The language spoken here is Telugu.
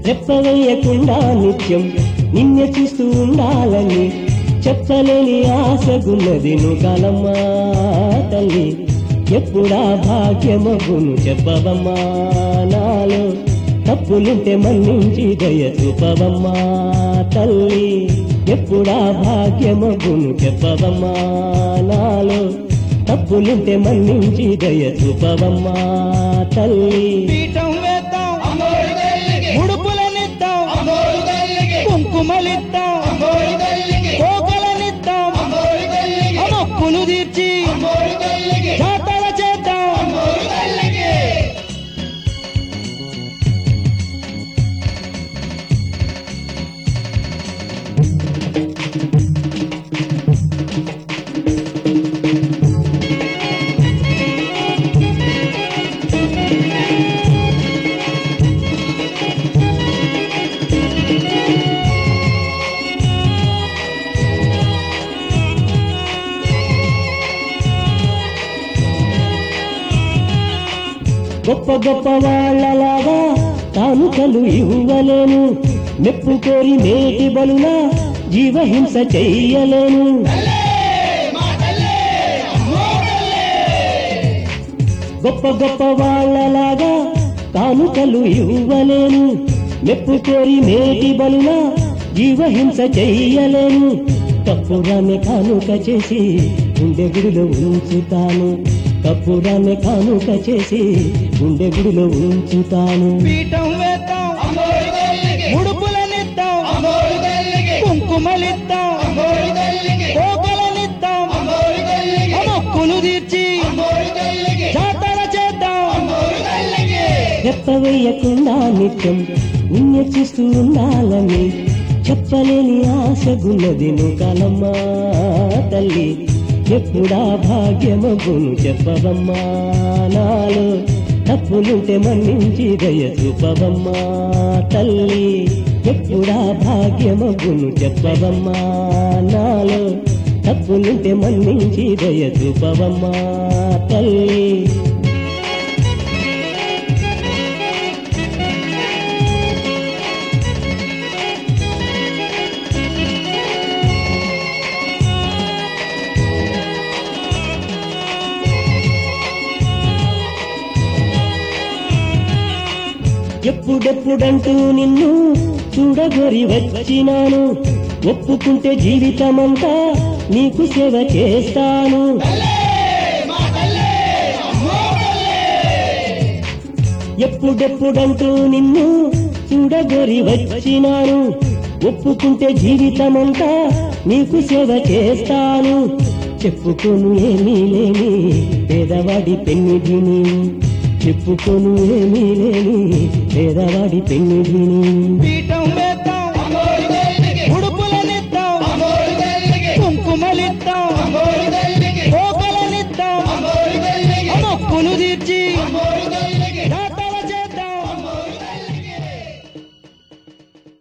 రెప్పవేయకుండా నిత్యం నిన్నే చూస్తూ ఉండాలని చెప్పలేని ఆశగున్నది నువ్వు తల్లి ఎప్పుడా భాగ్యమగును చెప్పవమ్మా నాలో తప్పులుంటే మన్నించి దయ చూపవమ్మా తల్లి ఎప్పుడా భాగ్యమగును చెప్పవమ్మా నాలో తప్పులుంటే మన్నించి దయ చూపవమ్మా తల్లి పీఠం వేద్దాం ముడుపులనిద్దాం కుంకుమలిద్దాం కోకలనిద్దాం మొక్కులు తీర్చి జాతర చేద్దాం గొప్ప గొప్ప వాళ్ళలాగా కానుకలు ఇవ్వలేను మెప్పు కోరి మేటి బలులా జీవహింస చెయ్యలేను గొప్ప గొప్ప వాళ్ళలాగా కానుకలు ఇవ్వలేను మెప్పు కోరి మేటి బలులా జీవహింస చెయ్యలేను కప్పురాన్ని కానుక చేసి గుండె గుడిలో ఉంచుతాను కప్పురాన్ని కానుక చేసి గుండె గుడిలో ఉంచుతాను పీఠం వేద్దాం ముడుపులనిద్దాం కుంకుమలిద్దాం కోకలనిద్దాం మొక్కులు తీర్చి జాతర చేద్దాం రెప్పవేయకుండా నిత్యం నిన్నే చూస్తూ ఉండాలని చెప్పలేని ఆశగున్నది కాలమ్మా తల్లి ఎప్పుడా భాగ్యమగును చెప్పవమ్మా నాలో తప్పులుంటే మన్నించి దయ చూపవమ్మా తల్లి ఎప్పుడా భాగ్యమగును చెప్పవమ్మా నాలో తప్పులుంటే మన్నించి దయ చూపవమ్మా తల్లి ఎప్పుడెప్పుడంటూ నిన్ను చూడగొరి వచ్చినాను ఒప్పుకుంటే జీవితమంతా నీకు సేవ చేస్తాను ఎప్పుడెప్పుడంటూ నిన్ను చూడగొరి వచ్చినాను ఒప్పుకుంటే జీవితమంతా నీకు సేవ చేస్తాను చెప్పుకోను ఏమీ లేని పేదవాడి పెన్నిధిని చెప్పుకోను ఏమీ లేని పేదవాడి పెన్నిధిని